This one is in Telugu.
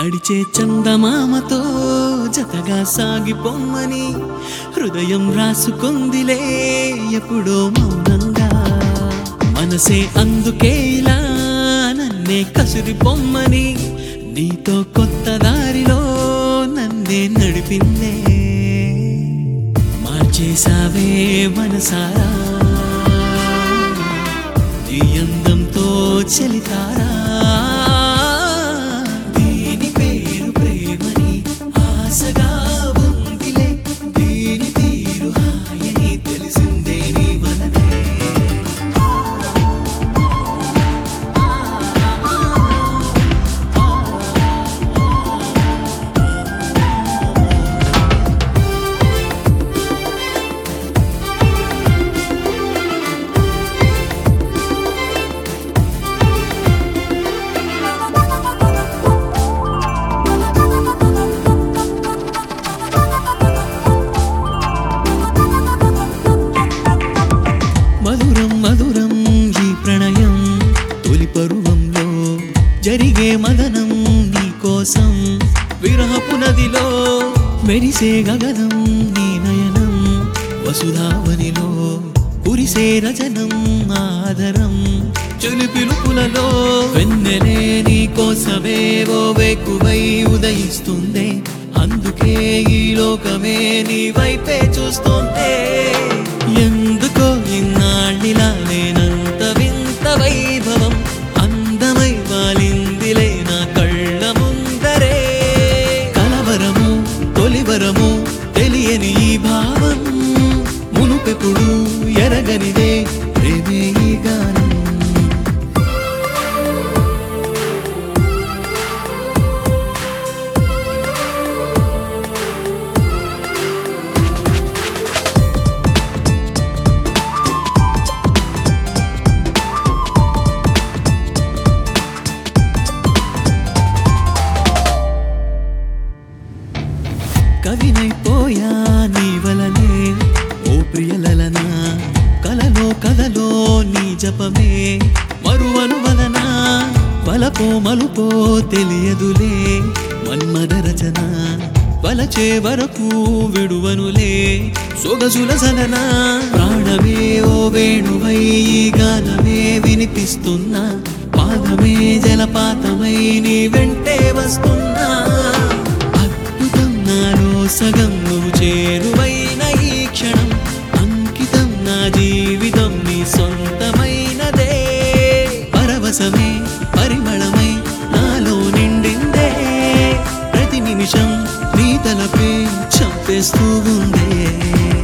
నడిచే చందమామతో జతగా సాగిపోమ్మని హృదయం రాసుకుందిలే ఎప్పుడో మౌనంగా మనసే అందుకే ఇలా నన్నే కసురి పొమ్మని నీతో కొత్త దారిలో నన్నే నడిపిందే మార్చేసావే మనసారా నీ అందంతో చలితారా దీని పేరు ప్రేమని ఆశగా ఉందిలే దీని తీరు హాయని తెలిసిందే నీ వలనే మధురం మధురం ఈ ప్రణయం తొలి పరువంలో జరిగే మదనం నీ కోసం విరహపు నదిలో మెరిసే గగనం నీ నయనం వసుధావనిలో కురిసే రజనం ఆదరం చొలి పిలుపులలో వెన్నెలే నీ కోసమే ఓ వేకువై ఉదయిస్తుందే అందుకే ఈ లోకమే నీ వైపే చూస్తుందే ఎందుకో ఇన్నాళ్ళిలా లేనంత వింత వైభవం అందమై వాలిందిలే నా కళ్ళ ముందరే కలవరము తొలివరము తెలియని ఈ భావం మునుపెప్పుడు ఎరగనిదే ప్రేమే ఈ గానం కవినైపోయా నీ వలనే ఓ ప్రియలలనా కలలో కథలో నీ జపమే మరువను వలన వలపో మలుపో తెలియదులే మన్మద రచన వలచే వరకు విడువనులే సొగసుల సలన ప్రాణమే ఓ వేణువై ఈ గానమే వినిపిస్తున్నా పాదమే జలపాతమై నీ వెంటే వస్తున్నా అద్భుతం నాలో సగం నువ్వు చేరువైన ఈ క్షణం అంకితం నా జీవితం నీ సొంతమైనదే పరవశమే పరిమళమై నాలో నిండిందే ప్రతి నిమిషం నీ తలపే చంపేస్తూ ఉందే